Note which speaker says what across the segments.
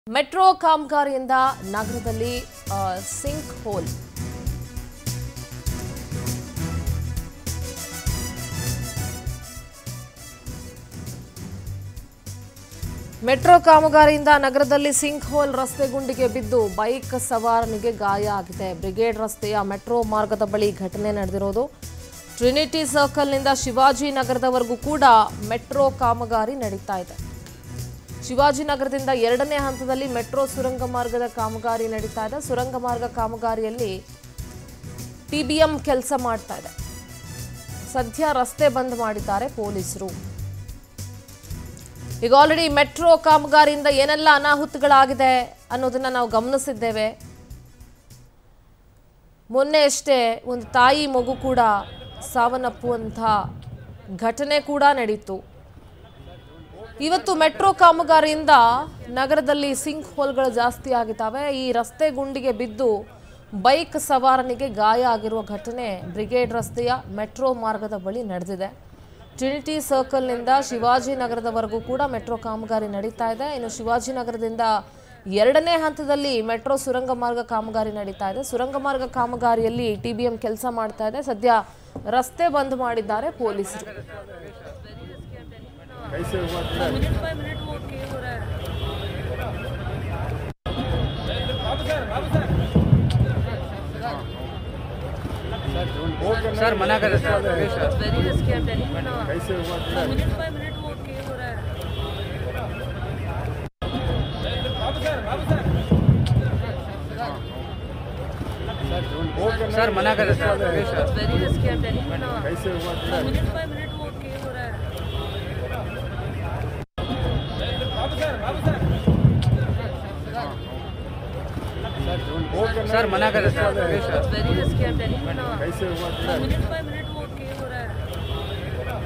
Speaker 1: metro ಕಾಮಗಾರಿಯಿಂದ ನಗರದಲ್ಲಿ ಆ, sync hole metro ಕಾಮಗಾರಿಯಿಂದ ನಗರದಲ್ಲಿ ಸಿಂಕ್ ಹೋಲ್ ರಸ್ತೆ ಗುಂಡಿಗೆ ಬಿದ್ದು ಬೈಕ್ ಸವಾರನಿಗೆ ಗಾಯ ಆಗಿದೆ ಬ್ರಿಗೇಡ್ ರಸ್ತೆಯ ಮೆಟ್ರೋ ಮಾರ್ಗದ ಬಳಿ ಘಟನೆ ನಡೆದಿರೋದು ಟ್ರಿನಿಟಿ ಸರ್ಕಲ್ನಿಂದ ಶಿವಾಜಿನಗರದವರೆಗೂ ಕೂಡ ಮೆಟ್ರೋ ಕಾಮಗಾರಿ ನಡೀತಾ ಇದೆ ಶಿವಾಜಿನಗರದಿಂದ ಎರಡನೇ ಹಂತದಲ್ಲಿ ಮೆಟ್ರೋ ಸುರಂಗ ಮಾರ್ಗದ ಕಾಮಗಾರಿ ನಡೀತಾ ಇದೆ ಸುರಂಗ ಮಾರ್ಗ ಕಾಮಗಾರಿಯಲ್ಲಿ ಟಿಬಿಎಂ ಕೆಲಸ ಮಾಡ್ತಾ ಇದೆ ಸದ್ಯ ರಸ್ತೆ ಬಂದ್ ಮಾಡಿದ್ದಾರೆ ಪೊಲೀಸರು ಈಗ ಆಲ್ರೆಡಿ ಮೆಟ್ರೋ ಕಾಮಗಾರಿಯಿಂದ ಏನೆಲ್ಲ ಅನಾಹುತಗಳಾಗಿದೆ ಅನ್ನೋದನ್ನ ನಾವು ಗಮನಿಸಿದ್ದೇವೆ ಮೊನ್ನೆ ಅಷ್ಟೇ ಒಂದು ತಾಯಿ ಮಗು ಕೂಡ ಸಾವನ್ನಪ್ಪುವಂಥ ಘಟನೆ ಕೂಡ ನಡೀತು ಇವತ್ತು ಮೆಟ್ರೋ ಕಾಮಗಾರಿಯಿಂದ ನಗರದಲ್ಲಿ ಸಿಂಕ್ ಹೋಲ್ಗಳು ಜಾಸ್ತಿ ಆಗಿದ್ದಾವೆ ಈ ರಸ್ತೆ ಗುಂಡಿಗೆ ಬಿದ್ದು ಬೈಕ್ ಸವಾರನಿಗೆ ಗಾಯ ಆಗಿರುವ ಘಟನೆ ಬ್ರಿಗೇಡ್ ರಸ್ತೆಯ ಮೆಟ್ರೋ ಮಾರ್ಗದ ಬಳಿ ನಡೆದಿದೆ ಟ್ರಿನಿಟಿ ಸರ್ಕಲ್ನಿಂದ ಶಿವಾಜಿನಗರದವರೆಗೂ ಕೂಡ ಮೆಟ್ರೋ ಕಾಮಗಾರಿ ನಡೀತಾ ಇದೆ ಇನ್ನು ಶಿವಾಜಿನಗರದಿಂದ ಎರಡನೇ ಹಂತದಲ್ಲಿ ಮೆಟ್ರೋ ಸುರಂಗ ಮಾರ್ಗ ಕಾಮಗಾರಿ ನಡೀತಾ ಇದೆ ಸುರಂಗ ಮಾರ್ಗ ಕಾಮಗಾರಿಯಲ್ಲಿ ಟಿಬಿಎಂ ಕೆಲಸ ಮಾಡ್ತಾ ಇದೆ ಸದ್ಯ ರಸ್ತೆ ಬಂದ್ ಮಾಡಿದ್ದಾರೆ ಪೊಲೀಸರು
Speaker 2: मिनट बाय मिनट वो के हो रहा है
Speaker 3: सर मना कर sir
Speaker 2: very risky I telling you ना मिनट बाय मिनट वो के हो रहा है
Speaker 3: सर मना कर sir
Speaker 2: very risky I telling you ना मिनट बाय मिनट वो के हो रहा है
Speaker 3: सर मना कर sir
Speaker 2: very risky I telling you ना मिनट बाय मिनट वो के हो रहा है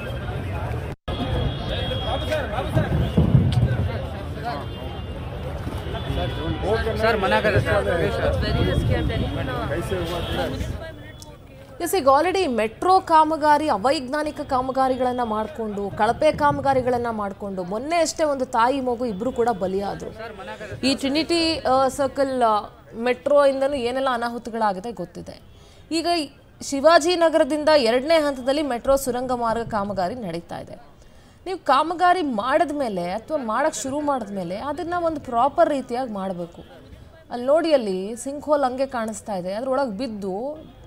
Speaker 3: सर मना कर sir
Speaker 2: very risky I telling you ना मिनट बाय मिनट वो के
Speaker 1: ಎಸ್ ಈಗ ಆಲ್ರೆಡಿ ಮೆಟ್ರೋ ಕಾಮಗಾರಿ ಅವೈಜ್ಞಾನಿಕ ಕಾಮಗಾರಿಗಳನ್ನ ಮಾಡಿಕೊಂಡು ಕಳಪೆ ಕಾಮಗಾರಿಗಳನ್ನ ಮಾಡಿಕೊಂಡು ಮೊನ್ನೆ ಅಷ್ಟೇ ಒಂದು ತಾಯಿ ಮಗು ಇಬ್ರು ಕೂಡ ಬಲಿಯಾದ್ರು ಈ ಟ್ರಿನಿಟಿ ಸರ್ಕಲ್ ಮೆಟ್ರೋ ಇಂದನೂ ಏನೆಲ್ಲ ಅನಾಹುತಗಳಾಗಿದೆ ಗೊತ್ತಿದೆ ಈಗ ಈ ಶಿವಾಜಿನಗರದಿಂದ ಎರಡನೇ ಹಂತದಲ್ಲಿ ಮೆಟ್ರೋ ಸುರಂಗ ಮಾರ್ಗ ಕಾಮಗಾರಿ ನಡೀತಾ ಇದೆ ನೀವು ಕಾಮಗಾರಿ ಮಾಡಿದ್ಮೇಲೆ ಅಥವಾ ಮಾಡಕ್ಕೆ ಶುರು ಮಾಡಿದ್ಮೇಲೆ ಅದನ್ನ ಒಂದು ಪ್ರಾಪರ್ ರೀತಿಯಾಗಿ ಮಾಡಬೇಕು ಅಲ್ಲಿ ನೋಡಿ ಅಲ್ಲಿ ಸಿಂಕ್ ಹೋಲ್ ಹಂಗೆ ಕಾಣಿಸ್ತಾ ಇದೆ ಅದ್ರೊಳಗೆ ಬಿದ್ದು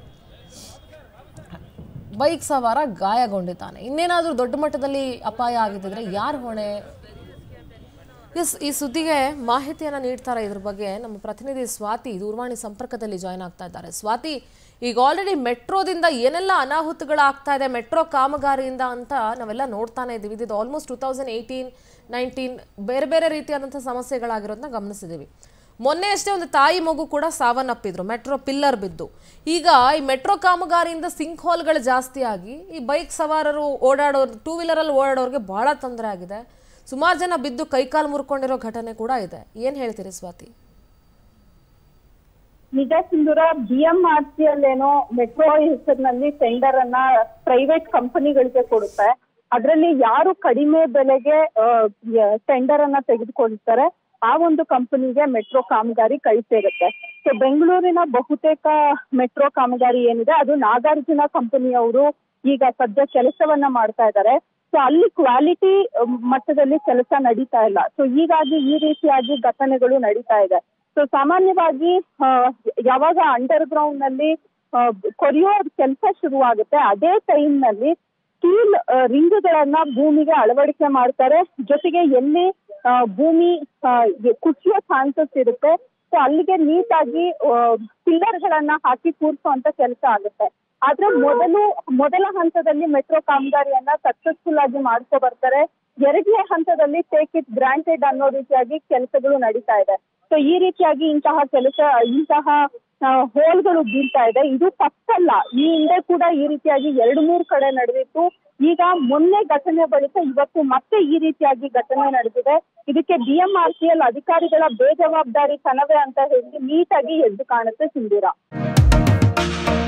Speaker 1: ಬೈಕ್ ಸವಾರ ಗಾಯಗೊಂಡಿದ್ದಾನೆ ಇನ್ನೇನಾದರೂ ದೊಡ್ಡ ಮಟ್ಟದಲ್ಲಿ ಅಪಾಯ ಆಗಿದ್ದರೆ ಯಾರು ಹೊಣೆ ಎಸ್ ಈ ಸುದ್ದಿಗೆ ಮಾಹಿತಿಯನ್ನು ನೀಡ್ತಾರೆ ಇದ್ರ ಬಗ್ಗೆ ನಮ್ಮ ಪ್ರತಿನಿಧಿ ಸ್ವಾತಿ ದೂರವಾಣಿ ಸಂಪರ್ಕದಲ್ಲಿ ಜಾಯ್ನ್ ಆಗ್ತಾ ಇದ್ದಾರೆ ಸ್ವಾತಿ ಈಗ ಆಲ್ರೆಡಿ ಮೆಟ್ರೋದಿಂದ ಏನೆಲ್ಲ ಅನಾಹುತಗಳಾಗ್ತಾ ಇದೆ ಮೆಟ್ರೋ ಕಾಮಗಾರಿಯಿಂದ ಅಂತ ನಾವೆಲ್ಲ ನೋಡ್ತಾನೆ ಇದ್ದೀವಿ ಇದು almost two thousand eighteen nineteen ಬೇರೆ ಬೇರೆ ರೀತಿಯಾದಂಥ ಸಮಸ್ಯೆಗಳಾಗಿರೋದನ್ನ ಗಮನಿಸಿದ್ದೀವಿ ಮೊನ್ನೆ ಅಷ್ಟೇ ಒಂದು ತಾಯಿ ಮಗು ಕೂಡ ಸಾವನ್ನಪ್ಪಿದ್ರು ಮೆಟ್ರೋ ಪಿಲ್ಲರ್ ಬಿದ್ದು ಈಗ ಈ ಮೆಟ್ರೋ ಕಾಮಗಾರಿಯಿಂದ ಸಿಂಕ್ ಹೋಲ್ಗಳು ಜಾಸ್ತಿ ಆಗಿ ಈ ಬೈಕ್ ಸವಾರರು ಓಡಾಡೋರು ಟೂ ವೀಲರಲ್ಲಿ ಓಡಾಡೋರಿಗೆ ಬಹಳ ತೊಂದರೆ ಆಗಿದೆ ಸುಮಾರು ಜನ ಬಿದ್ದು ಕೈಕಾಲು ಮುರ್ಕೊಂಡಿರೋ ಘಟನೆ ಕೂಡ ಇದೆ ಏನ್ ಹೇಳ್ತೀರಿ ಸ್ವಾತಿ
Speaker 4: ನಿಜ Sindhura B M R C ಅಲ್ಲೇನೋ ಮೆಟ್ರೋ ಹೆಸರಿನಲ್ಲಿ ಟೆಂಡರ್ ಅನ್ನ ಪ್ರೈವೇಟ್ ಕಂಪನಿಗಳಿಗೆ ಕೊಡುತ್ತೆ ಅದರಲ್ಲಿ ಯಾರು ಕಡಿಮೆ ಬೆಲೆಗೆ ಟೆಂಡರ್ ಅನ್ನ ತೆಗೆದುಕೊಳ್ತಾರೆ ಆ ಒಂದು ಕಂಪನಿಗೆ ಮೆಟ್ರೋ ಕಾಮಗಾರಿ ಕೈ ಸೇರುತ್ತೆ ಸೊ ಬೆಂಗಳೂರಿನ ಬಹುತೇಕ ಮೆಟ್ರೋ ಕಾಮಗಾರಿ ಏನಿದೆ ಅದು ನಾಗಾರ್ಜುನ ಕಂಪನಿಯವರು ಈಗ ಸದ್ಯ ಕೆಲಸವನ್ನ ಮಾಡ್ತಾ ಇದ್ದಾರೆ ಸೊ ಅಲ್ಲಿ ಕ್ವಾಲಿಟಿ ಮಟ್ಟದಲ್ಲಿ ಕೆಲಸ ನಡೀತಾ ಇಲ್ಲ ಸೊ ಹೀಗಾಗಿ ಈ ರೀತಿಯಾಗಿ ಘಟನೆಗಳು ನಡೀತಾ ಇದೆ ಸೊ ಸಾಮಾನ್ಯವಾಗಿ ಆ, ಯಾವಾಗ ಅಂಡರ್ ಗ್ರೌಂಡ್ ನಲ್ಲಿ ಆ, ಕೊರೆಯೋ ಕೆಲಸ ಶುರುವಾಗುತ್ತೆ ಅದೇ ಟೈಮ್ ನಲ್ಲಿ ಸ್ಟೀಲ್ ರಿಂಗ್ಗಳನ್ನ ಭೂಮಿಗೆ ಅಳವಡಿಕೆ ಮಾಡ್ತಾರೆ ಜೊತೆಗೆ ಎಲ್ಲಿ ಆ, ಭೂಮಿ ಆ, ಕುಸಿಯೋ ಚಾನ್ಸಸ್ ಇರುತ್ತೆ ಸೊ ಅಲ್ಲಿಗೆ ನೀಟಾಗಿ ಪಿಲ್ಲರ್ ಗಳನ್ನ ಹಾಕಿ ಕೂರಿಸುವಂತ ಕೆಲಸ ಆಗುತ್ತೆ ಆದ್ರೆ ಮೊದಲು ಮೊದಲ ಹಂತದಲ್ಲಿ ಮೆಟ್ರೋ ಕಾಮಗಾರಿಯನ್ನ ಸಕ್ಸಸ್ಫುಲ್ ಆಗಿ ಮಾಡ್ಕೊ ಬರ್ತಾರೆ ಎರಡನೇ ಹಂತದಲ್ಲಿ ಟೇಕ್ ಇಟ್ ಗ್ರಾಂಟೆಡ್ ಅನ್ನೋ ರೀತಿಯಾಗಿ ಕೆಲಸಗಳು ನಡೀತಾ ಇದೆ ಸೊ ಈ ರೀತಿಯಾಗಿ ಇಂತಹ ಕೆಲಸ ಇಂತಹ ಆ, ಹೋಲ್ಗಳು ಬೀಳ್ತಾ ಇದೆ ಇದು ತಪ್ಪಲ್ಲ ಈ ಹಿಂದೆ ಕೂಡ ಈ ರೀತಿಯಾಗಿ ಎರಡು ಮೂರು ಕಡೆ ನಡೆದಿತ್ತು ಈಗ ಮೊನ್ನೆ ಘಟನೆ ಬಳಿಕ ಇವತ್ತು ಮತ್ತೆ ಈ ರೀತಿಯಾಗಿ ಘಟನೆ ನಡೆದಿದೆ ಇದಕ್ಕೆ ಬಿಎಂಆರ್ಸಿಎಲ್ ಅಧಿಕಾರಿಗಳ ಬೇಜವಾಬ್ದಾರಿತನವೇ ಅಂತ ಹೇಳಿ ನೀಟಾಗಿ ಎದ್ದು ಕಾಣುತ್ತೆ ಸಿಂಧೂರ